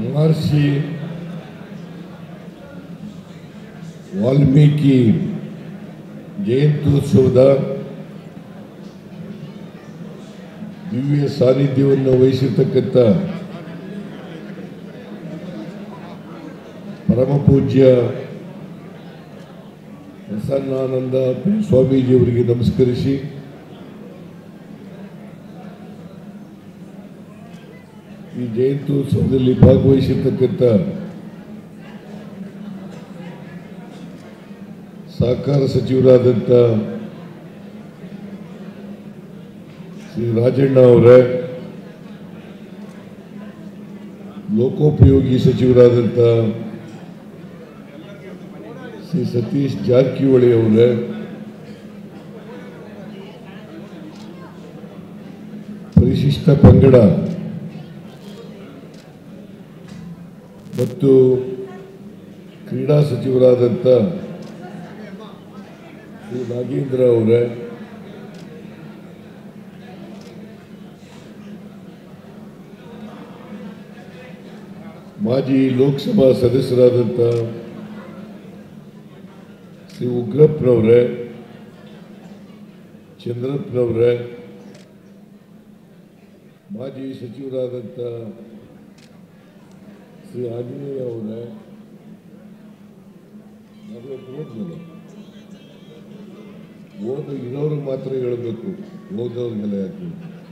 ಮಹರ್ಷಿ ವಾಲ್ಮೀಕಿ ಜಯಂತ್ಯೋತ್ಸವದ ದಿವ್ಯ ಸಾನ್ನಿಧ್ಯವನ್ನು ವಹಿಸಿರ್ತಕ್ಕಂಥ ಪರಮ ಪೂಜ್ಯ ಪ್ರಸನ್ನಾನಂದ ಸ್ವಾಮೀಜಿಯವರಿಗೆ ನಮಸ್ಕರಿಸಿ ಈ ಜಯಂತ್ಯೋತ್ಸವದಲ್ಲಿ ಭಾಗವಹಿಸಿರ್ತಕ್ಕಂಥ ಸಹಕಾರ ಸಚಿವರಾದಂಥ ಶ್ರೀ ರಾಜಣ್ಣ ಅವರೇ ಲೋಕೋಪಯೋಗಿ ಸಚಿವರಾದಂಥ ಶ್ರೀ ಸತೀಶ್ ಜಾರಕಿಹೊಳಿ ಅವರೇ ಪರಿಶಿಷ್ಟ ಪಂಗಡ ಮತ್ತು ಕ್ರೀಡಾ ಸಚಿವರಾದಂಥ ಶ್ರೀ ನಾಗೇಂದ್ರ ಅವರೇ ಮಾಜಿ ಲೋಕಸಭಾ ಸದಸ್ಯರಾದಂಥ ಶ್ರೀ ಉಗ್ರಪ್ಪನವರೇ ಚಂದ್ರಪ್ಪನವರೇ ಮಾಜಿ ಸಚಿವರಾದಂಥ ಶ್ರೀ ಆಂಜನೇಯ ಅವರೇ ನಾವೆಲ್ಲ ಓದ್ಮೇಲೆ ಓದು ಇರೋರಿಗೆ ಮಾತ್ರ ಹೇಳಬೇಕು ಓದೋರಿಗೆಲ್ಲ ಯಾಕೆ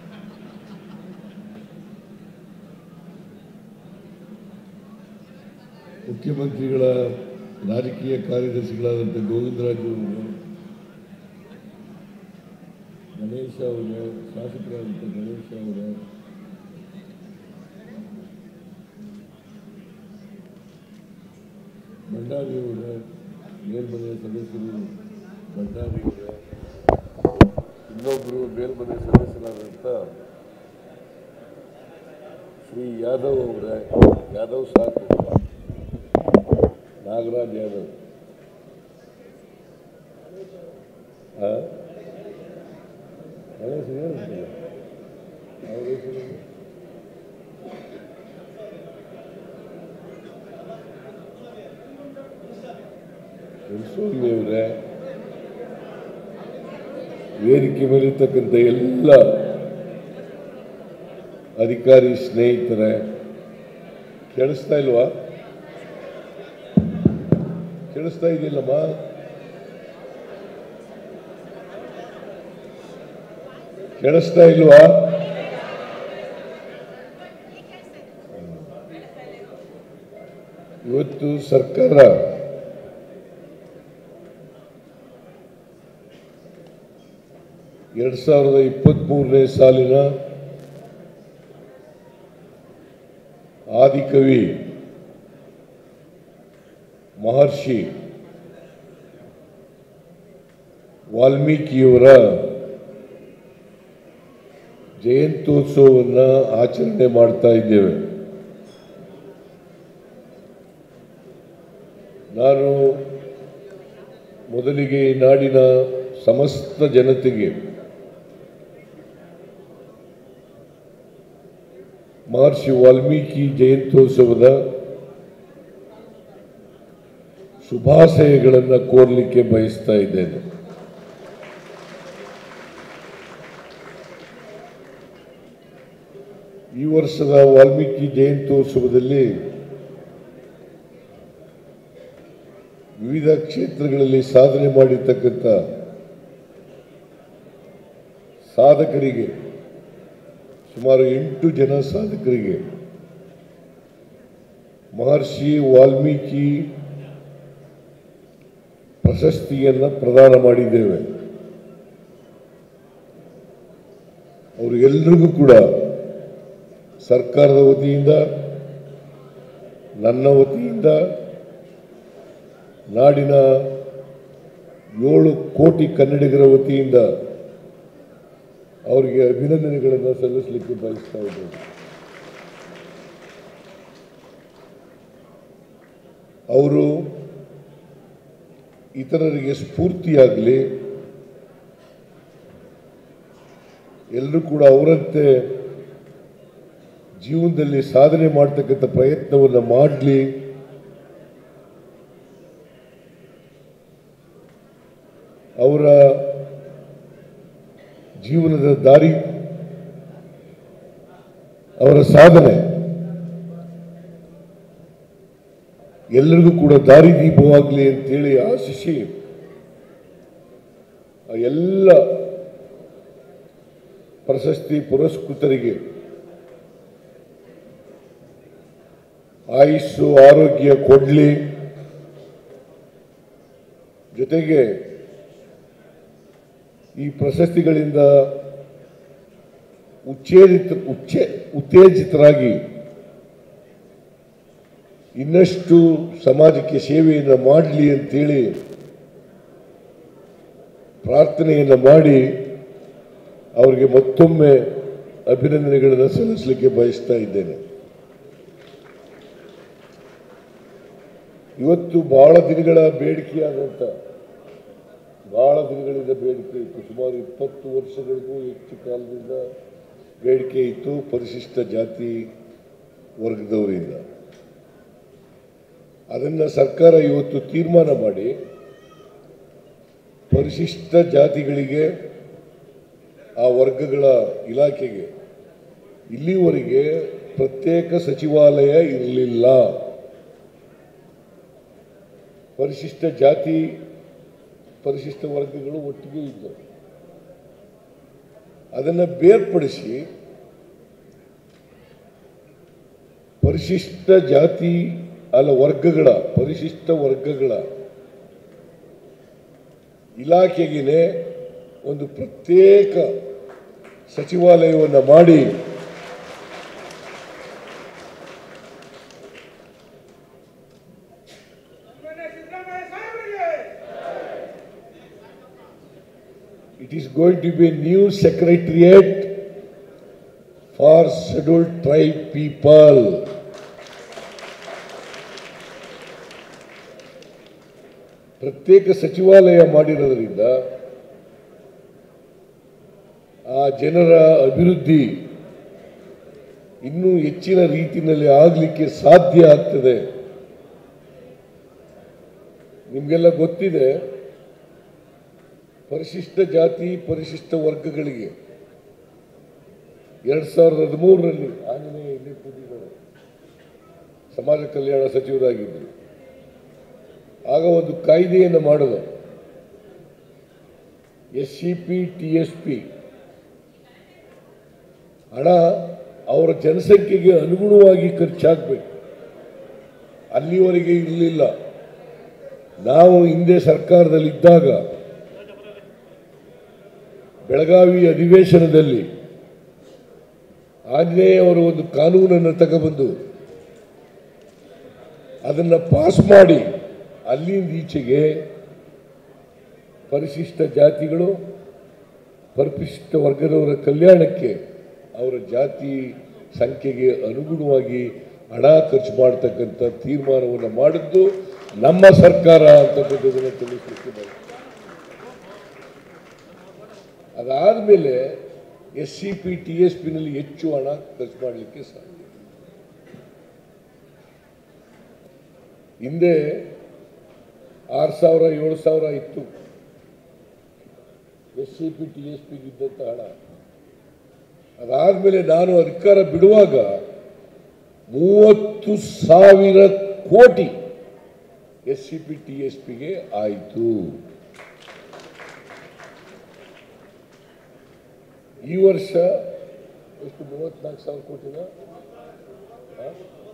ಮುಖ್ಯಮಂತ್ರಿಗಳ ರಾಜಕೀಯ ಕಾರ್ಯದರ್ಶಿಗಳಾದಂಥ ಗೋವಿಂದರಾಜು ಅವರು ಗಣೇಶ ಅವರೇ ಶಾಸಕರಾದಂಥ ಗಣೇಶ ಅವರೇ ಭಂಡಾರಿ ಅವರೇ ಮೇಲ್ಮನೆಯ ಸದಸ್ಯರು ಭಂಡಾರಿ ಅವರೇ ಇನ್ನೊಬ್ಬರು ಮೇಲ್ಮನೆ ಸದಸ್ಯರಾದಂಥ ಶ್ರೀ ಯಾದವ್ ಅವರೇ ಯಾದವ್ ಸಾಕು ನಾಗರಾಜ್ ಯಾದವ್ ಆ? ಅವ್ರ ಹೆಸರು ಏನಂತಾರೆ? ಅವ್ರ ಹೆಸರು ಏನು? ಯಶಸ್ವಿ ಅವರೇ ವೇದಿಕೆ ಮೇಲಿರ್ತಕ್ಕಂಥ ಎಲ್ಲ ಅಧಿಕಾರಿ ಸ್ನೇಹಿತರೆ ಕೇಳಿಸ್ತಾ ಇಲ್ವಾ ಕೇಳಿಸ್ತಾ ಇದೆಯಲ್ಲಮ್ಮ ಕೇಳಿಸ್ತಾ ಇಲ್ವಾ ಇವತ್ತು ಸರ್ಕಾರ ಎರಡ್ ಸಾವಿರದ ಇಪ್ಪತ್ತ್ಮೂರನೇ ಸಾಲಿನ ಆದಿಕವಿ ಮಹರ್ಷಿ ವಾಲ್ಮೀಕಿಯವರ ಜಯಂತ್ಯೋತ್ಸವವನ್ನು ಆಚರಣೆ ಮಾಡ್ತಾ ಇದ್ದೇವೆ ನಾನು ಮೊದಲಿಗೆ ಈ ನಾಡಿನ ಸಮಸ್ತ ಜನತೆಗೆ ಮಹರ್ಷಿ ವಾಲ್ಮೀಕಿ ಜಯಂತ್ಯೋತ್ಸವದ ಶುಭಾಶಯಗಳನ್ನು ಕೋರಲಿಕ್ಕೆ ಬಯಸ್ತಾ ಇದ್ದೇನೆ ಈ ವರ್ಷದ ವಾಲ್ಮೀಕಿ ಜಯಂತ್ಯೋತ್ಸವದಲ್ಲಿ ವಿವಿಧ ಕ್ಷೇತ್ರಗಳಲ್ಲಿ ಸಾಧನೆ ಮಾಡಿರ್ತಕ್ಕಂಥ ಸಾಧಕರಿಗೆ ಸುಮಾರು ಎಂಟು ಜನ ಸಾಧಕರಿಗೆ ಮಹರ್ಷಿ ವಾಲ್ಮೀಕಿ ಪ್ರಶಸ್ತಿಯನ್ನು ಪ್ರದಾನ ಮಾಡಿದ್ದೇವೆ ಅವರಿಗೆಲ್ಲರಿಗೂ ಕೂಡ ಸರ್ಕಾರದ ವತಿಯಿಂದ ನನ್ನ ವತಿಯಿಂದ ನಾಡಿನ ಏಳು ಕೋಟಿ ಕನ್ನಡಿಗರ ವತಿಯಿಂದ ಅವರಿಗೆ ಅಭಿನಂದನೆಗಳನ್ನು ಸಲ್ಲಿಸಲಿಕ್ಕೆ ಬಯಸ್ತಾ ಇದ್ದೇನೆ ಅವರು ಇತರರಿಗೆ ಸ್ಫೂರ್ತಿಯಾಗಲಿ ಎಲ್ಲರೂ ಕೂಡ ಅವರಂತೆ ಜೀವನದಲ್ಲಿ ಸಾಧನೆ ಮಾಡ್ತಕ್ಕಂಥ ಪ್ರಯತ್ನವನ್ನು ಮಾಡಲಿ ಅವರ ಜೀವನದ ದಾರಿ ಅವರ ಸಾಧನೆ ಎಲ್ಲರಿಗೂ ಕೂಡ ದಾರಿದೀಪವಾಗಲಿ ಅಂತೇಳಿ ಆಶಿಸಿ ಆ ಎಲ್ಲ ಪ್ರಶಸ್ತಿ ಪುರಸ್ಕೃತರಿಗೆ ಆಯುಸ್ಸು ಆರೋಗ್ಯ ಕೊಡಲಿ ಜೊತೆಗೆ ಈ ಪ್ರಶಸ್ತಿಗಳಿಂದ ಉಚ್ಚೇಜಿತ ಉಚ್ಚೆ ಉತ್ತೇಜಿತರಾಗಿ ಇನ್ನಷ್ಟು ಸಮಾಜಕ್ಕೆ ಸೇವೆಯನ್ನು ಮಾಡಲಿ ಅಂತೇಳಿ ಪ್ರಾರ್ಥನೆಯನ್ನು ಮಾಡಿ ಅವರಿಗೆ ಮತ್ತೊಮ್ಮೆ ಅಭಿನಂದನೆಗಳನ್ನು ಸಲ್ಲಿಸಲಿಕ್ಕೆ ಬಯಸ್ತಾ ಇದ್ದೇನೆ ಇವತ್ತು ಬಹಳ ದಿನಗಳ ಬೇಡಿಕೆಯಾದಂಥ ಬಹಳ ದಿನಗಳಿಂದ ಬೇಡಿಕೆ ಇತ್ತು ಸುಮಾರು ಇಪ್ಪತ್ತು ವರ್ಷಗಳಿಗೂ ಹೆಚ್ಚು ಕಾಲದಿಂದ ಬೇಡಿಕೆ ಇತ್ತು ಪರಿಶಿಷ್ಟ ಜಾತಿ ವರ್ಗದವರಿಂದ ಅದನ್ನು ಸರ್ಕಾರ ಇವತ್ತು ತೀರ್ಮಾನ ಮಾಡಿ ಪರಿಶಿಷ್ಟ ಜಾತಿಗಳಿಗೆ ಆ ವರ್ಗಗಳ ಇಲಾಖೆಗೆ ಇಲ್ಲಿವರೆಗೆ ಪ್ರತ್ಯೇಕ ಸಚಿವಾಲಯ ಇರಲಿಲ್ಲ ಪರಿಶಿಷ್ಟ ಜಾತಿ ಪರಿಶಿಷ್ಟ ವರ್ಗಗಳು ಒಟ್ಟಿಗೆ ಇದ್ದವು ಅದನ್ನು ಬೇರ್ಪಡಿಸಿ ಪರಿಶಿಷ್ಟ ಜಾತಿ ಅಲ್ಲ ವರ್ಗಗಳ ಪರಿಶಿಷ್ಟ ವರ್ಗಗಳ ಇಲಾಖೆಗೆ ಒಂದು ಪ್ರತ್ಯೇಕ ಸಚಿವಾಲಯವನ್ನು ಮಾಡಿ ಸನ್ಮಾನ್ಯ ಸಿದ್ದರಾಮಯ್ಯ ಸಾಹೇಬರಿಗೆ It is going to be a new secretariat for scheduled tribe people. ಪ್ರತ್ಯೇಕ ಸಚಿವಾಲಯ ಮಾಡಿರೋದ್ರಿಂದ ಆ ಜನರ ಅಭಿವೃದ್ಧಿ ಇನ್ನೂ ಹೆಚ್ಚಿನ ರೀತಿಯಲ್ಲಿ ಆಗಲಿಕ್ಕೆ ಸಾಧ್ಯ ಆಗ್ತದೆ ನಿಮಗೆಲ್ಲ ಗೊತ್ತಿದೆ ಪರಿಶಿಷ್ಟ ಜಾತಿ ಪರಿಶಿಷ್ಟ ವರ್ಗಗಳಿಗೆ ಎರಡ್ ಸಾವಿರದ ಹದಿಮೂರರಲ್ಲಿ ಆಂಜನೇಯ ಇಲ್ಲಿ ಕೂತಿದ್ದಾರೆ ಸಮಾಜ ಕಲ್ಯಾಣ ಸಚಿವರಾಗಿದ್ದರು ಆಗ ಒಂದು ಕಾಯ್ದೆಯನ್ನು ಮಾಡಿದ S C P T S P ಹಣ ಅವರ ಜನಸಂಖ್ಯೆಗೆ ಅನುಗುಣವಾಗಿ ಖರ್ಚಾಗಬೇಕು ಅಲ್ಲಿವರೆಗೆ ಇರಲಿಲ್ಲ ನಾವು ಹಿಂದೆ ಸರ್ಕಾರದಲ್ಲಿದ್ದಾಗ ಬೆಳಗಾವಿ ಅಧಿವೇಶನದಲ್ಲಿ ಆಂಜನೇಯ ಅವರು ಒಂದು ಕಾನೂನನ್ನು ತಗೊಬಂದು ಅದನ್ನು ಪಾಸ್ ಮಾಡಿ ಅಲ್ಲಿಂದ ಈಚೆಗೆ ಪರಿಶಿಷ್ಟ ಜಾತಿಗಳು ಪರಿಶಿಷ್ಟ ವರ್ಗದವರ ಕಲ್ಯಾಣಕ್ಕೆ ಅವರ ಜಾತಿ ಸಂಖ್ಯೆಗೆ ಅನುಗುಣವಾಗಿ ಹಣ ಖರ್ಚು ಮಾಡತಕ್ಕಂಥ ತೀರ್ಮಾನವನ್ನು ಮಾಡಿದ್ದು ನಮ್ಮ ಸರ್ಕಾರ ಅಂತಕ್ಕಂಥದ್ದನ್ನು ತಿಳಿಸಲಿಕ್ಕೆ ಬಯಸ್ತೇನೆ. ಅದಾದಮೇಲೆ S C P T S ಪಿನಲ್ಲಿ ಹೆಚ್ಚು ಹಣ ಖರ್ಚು ಮಾಡಲಿಕ್ಕೆ ಸಾಧ್ಯ ಹಿಂದೆ ಆರು ಸಾವಿರ ಏಳು ಸಾವಿರ ಇತ್ತು S C P T S ಪಿಗೆ ಇದ್ದಂಥ ಹಣ ಅದಾದಮೇಲೆ ನಾನು ಅಧಿಕಾರ ಬಿಡುವಾಗ ಮೂವತ್ತು ಸಾವಿರ crore S C P T S ಪಿಗೆ ಆಯಿತು ಈ ವರ್ಷ ಎಷ್ಟು ಮೂವತ್ನಾಲ್ಕು ಸಾವಿರ ಕೋಟಿನ ಆ?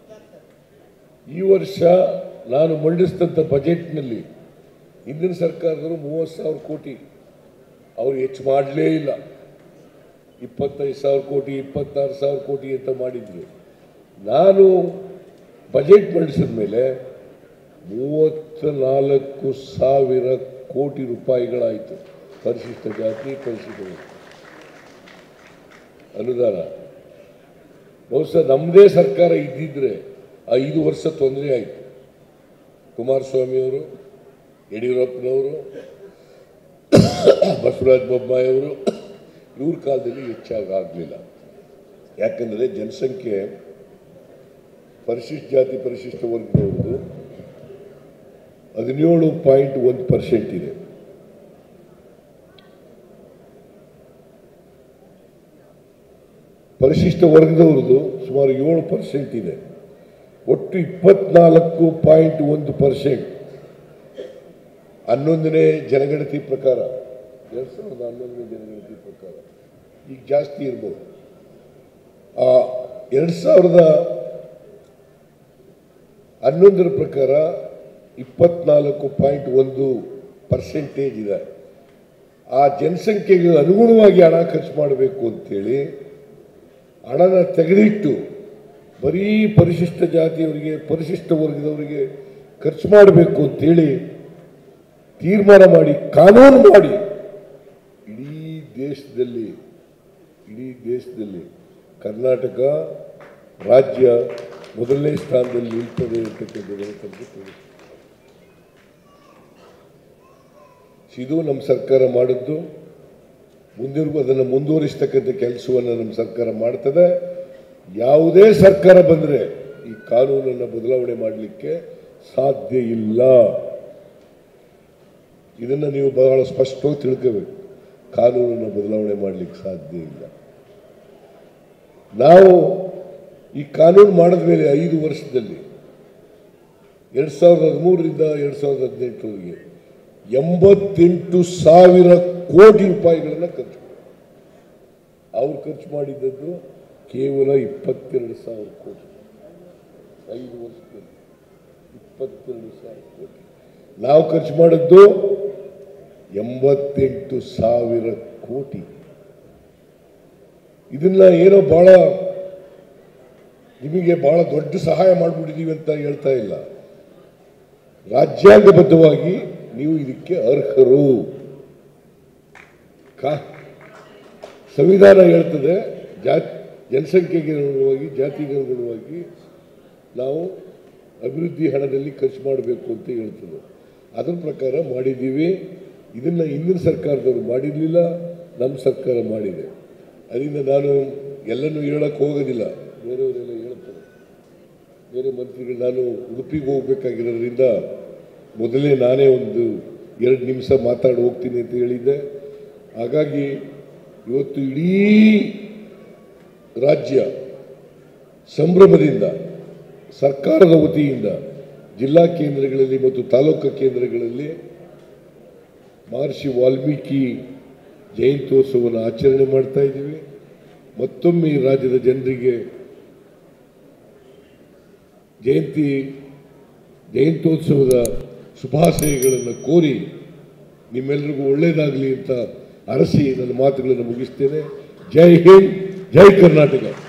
ಈ ವರ್ಷ ನಾನು ಮಂಡಿಸಿದಂಥ ಬಜೆಟ್ನಲ್ಲಿ ಹಿಂದಿನ ಸರ್ಕಾರದವರು ಮೂವತ್ತು ಸಾವಿರ ಕೋಟಿ ಅವರು ಹೆಚ್ಚು ಮಾಡಲೇ ಇಲ್ಲ ಇಪ್ಪತ್ತೈದು ಸಾವಿರ ಕೋಟಿ ಇಪ್ಪತ್ತಾರು ಸಾವಿರ ಕೋಟಿ ಅಂತ ಮಾಡಿದ್ರು ನಾನು ಬಜೆಟ್ ಮಂಡಿಸಿದ ಮೇಲೆ ಮೂವತ್ತ ನಾಲ್ಕು ಸಾವಿರ ಕೋಟಿ ರೂಪಾಯಿಗಳಾಯಿತು ಪರಿಶಿಷ್ಟ ಜಾತಿ ಪರಿಶಿಷ್ಟ ವರ್ಗ. ಅನುದಾನ ಬಹುಶಃ ನಮ್ಮದೇ ಸರ್ಕಾರ ಇದ್ದಿದ್ರೆ ಐದು ವರ್ಷ ತೊಂದರೆ ಆಯಿತು ಕುಮಾರಸ್ವಾಮಿಯವರು ಯಡಿಯೂರಪ್ಪನವರು ಬಸವರಾಜ ಬೊಮ್ಮಾಯಿ ಅವರು ಇವ್ರ ಕಾಲದಲ್ಲಿ ಹೆಚ್ಚಾಗಿ ಆಗಲಿಲ್ಲ ಯಾಕಂದರೆ ಜನಸಂಖ್ಯೆ ಪರಿಶಿಷ್ಟ ಜಾತಿ ಪರಿಶಿಷ್ಟ ವರ್ಗದವ್ರದ್ದು ಹದಿನೇಳು ಪಾಯಿಂಟ್ ಒಂದು ಪರ್ಸೆಂಟ್ ಇದೆ ಪರಿಶಿಷ್ಟ ವರ್ಗದವ್ರದ್ದು ಸುಮಾರು ಏಳು ಪರ್ಸೆಂಟ್ ಇದೆ ಒಟ್ಟು ಇಪ್ಪತ್ನಾಲ್ಕು ಪಾಯಿಂಟ್ ಒಂದು ಪರ್ಸೆಂಟ್ ಹನ್ನೊಂದನೇ ಜನಗಣತಿ ಪ್ರಕಾರ ಎರಡು ಸಾವಿರದ ಹನ್ನೊಂದನೇ ಜನಗಣತಿ ಪ್ರಕಾರ ಈಗ ಜಾಸ್ತಿ ಇರ್ಬೋದು ಆ ಎರಡು ಸಾವಿರದ ಹನ್ನೊಂದರ ಪ್ರಕಾರ ಇಪ್ಪತ್ನಾಲ್ಕು ಪಾಯಿಂಟ್ ಒಂದು ಪರ್ಸೆಂಟೇಜ್ ಇದೆ ಆ ಜನಸಂಖ್ಯೆಗೆ ಅನುಗುಣವಾಗಿ ಹಣ ಖರ್ಚು ಮಾಡಬೇಕು ಅಂತೇಳಿ ಹಣನ ತೆಗೆದಿಟ್ಟು ಬರೀ ಪರಿಶಿಷ್ಟ ಜಾತಿಯವರಿಗೆ ಪರಿಶಿಷ್ಟ ವರ್ಗದವರಿಗೆ ಖರ್ಚು ಮಾಡಬೇಕು ಅಂತೇಳಿ ತೀರ್ಮಾನ ಮಾಡಿ ಕಾನೂನು ಮಾಡಿ ಇಡೀ ದೇಶದಲ್ಲಿ ಇಡೀ ದೇಶದಲ್ಲಿ ಕರ್ನಾಟಕ ರಾಜ್ಯ ಮೊದಲನೇ ಸ್ಥಾನದಲ್ಲಿ ನಿಲ್ತದೆ ಅಂತಕ್ಕಂಥದ್ದನ್ನು ತಮಗೆ ತಿಳಿಸಿ ಇದು ನಮ್ಮ ಸರ್ಕಾರ ಮಾಡಿದ್ದು ಮುಂದಿನ ಅದನ್ನು ಮುಂದುವರಿಸ್ತಕ್ಕಂಥ ಕೆಲಸವನ್ನು ನಮ್ಮ ಸರ್ಕಾರ ಮಾಡ್ತದೆ ಯಾವುದೇ ಸರ್ಕಾರ ಬಂದರೆ ಈ ಕಾನೂನನ್ನು ಬದಲಾವಣೆ ಮಾಡಲಿಕ್ಕೆ ಸಾಧ್ಯ ಇಲ್ಲ ಇದನ್ನು ನೀವು ಬಹಳ ಸ್ಪಷ್ಟವಾಗಿ ತಿಳ್ಕೋಬೇಕು ಕಾನೂನನ್ನು ಬದಲಾವಣೆ ಮಾಡಲಿಕ್ಕೆ ಸಾಧ್ಯ ಇಲ್ಲ ನಾವು ಈ ಕಾನೂನು ಮಾಡಿದ ಮೇಲೆ ಐದು ವರ್ಷದಲ್ಲಿ ಎರಡು ಸಾವಿರದ ಹದಿಮೂರರಿಂದ ಎರಡು ಸಾವಿರದ ಹದಿನೆಂಟರವರೆಗೆ ಎಂಬತ್ತೆಂಟು ಸಾವಿರ ಕೋಟಿ ರೂಪಾಯಿಗಳನ್ನು ಖರ್ಚು ಮಾಡಿದ್ರು. ಅವ್ರು ಖರ್ಚು ಮಾಡಿದ್ದದ್ದು ಕೇವಲ ಇಪ್ಪತ್ತೆರಡು ಸಾವಿರ ಕೋಟಿ ಐದು ವರ್ಷದಲ್ಲಿ ಇಪ್ಪತ್ತೆರಡು ಸಾವಿರ ಕೋಟಿ ನಾವು ಖರ್ಚು ಮಾಡಿದ್ದು ಎಂಬತ್ತೆಂಟು ಸಾವಿರ ಕೋಟಿ ಇದನ್ನ ಏನೋ ಬಹಳ ನಿಮಗೆ ಬಹಳ ದೊಡ್ಡ ಸಹಾಯ ಮಾಡಿಬಿಟ್ಟಿದ್ದೀವಿ ಅಂತ ಹೇಳ್ತಾ ಇಲ್ಲ ರಾಜ್ಯಾಂಗಬದ್ಧವಾಗಿ ನೀವು ಇದಕ್ಕೆ ಅರ್ಹರು ಕಾ ಸಂವಿಧಾನ ಹೇಳ್ತದೆ ಜಾತಿ ಜನಸಂಖ್ಯೆಗೆ ಅನುಗುಣವಾಗಿ ಜಾತಿಗೆ ಅನುಗುಣವಾಗಿ ನಾವು ಅಭಿವೃದ್ಧಿ ಹಣದಲ್ಲಿ ಖರ್ಚು ಮಾಡಬೇಕು ಅಂತ ಹೇಳ್ತದೆ ಅದರ ಪ್ರಕಾರ ಮಾಡಿದ್ದೀವಿ ಇದನ್ನು ಹಿಂದಿನ ಸರ್ಕಾರದವರು ಮಾಡಿರಲಿಲ್ಲ ನಮ್ಮ ಸರ್ಕಾರ ಮಾಡಿದೆ ಅದರಿಂದ ನಾನು ಎಲ್ಲನೂ ಹೇಳಕ್ಕೆ ಹೋಗೋದಿಲ್ಲ ಬೇರೆಯವರೆಲ್ಲ ಹೇಳ್ತಾರೆ ಬೇರೆ ಮಂತ್ರಿಗಳು ನಾನು ಉಡುಪಿಗೆ ಹೋಗ್ಬೇಕಾಗಿರೋದ್ರಿಂದ ಮೊದಲೇ ನಾನೇ ಒಂದು ಎರಡು ನಿಮಿಷ ಮಾತಾಡಿ ಹೋಗ್ತೀನಿ ಅಂತ ಹೇಳಿದ್ದೆ ಹಾಗಾಗಿ ಇವತ್ತು ಇಡೀ ರಾಜ್ಯ ಸಂಭ್ರಮದಿಂದ ಸರ್ಕಾರದ ವತಿಯಿಂದ ಜಿಲ್ಲಾ ಕೇಂದ್ರಗಳಲ್ಲಿ ಮತ್ತು ತಾಲೂಕು ಕೇಂದ್ರಗಳಲ್ಲಿ ಮಹರ್ಷಿ ವಾಲ್ಮೀಕಿ ಜಯಂತ್ಯೋತ್ಸವವನ್ನು ಆಚರಣೆ ಮಾಡ್ತಾ ಇದ್ದೀವಿ ಮತ್ತೊಮ್ಮೆ ಈ ರಾಜ್ಯದ ಜನರಿಗೆ ಜಯಂತಿ ಜಯಂತ್ಯೋತ್ಸವದ ಶುಭಾಶಯಗಳನ್ನು ಕೋರಿ ನಿಮ್ಮೆಲ್ಲರಿಗೂ ಒಳ್ಳೆಯದಾಗಲಿ ಅಂತ ಅರಸಿ ನನ್ನ ಮಾತುಗಳನ್ನು ಮುಗಿಸ್ತೇನೆ ಜೈ ಹಿಂದ್ ಜೈ ಕರ್ನಾಟಕ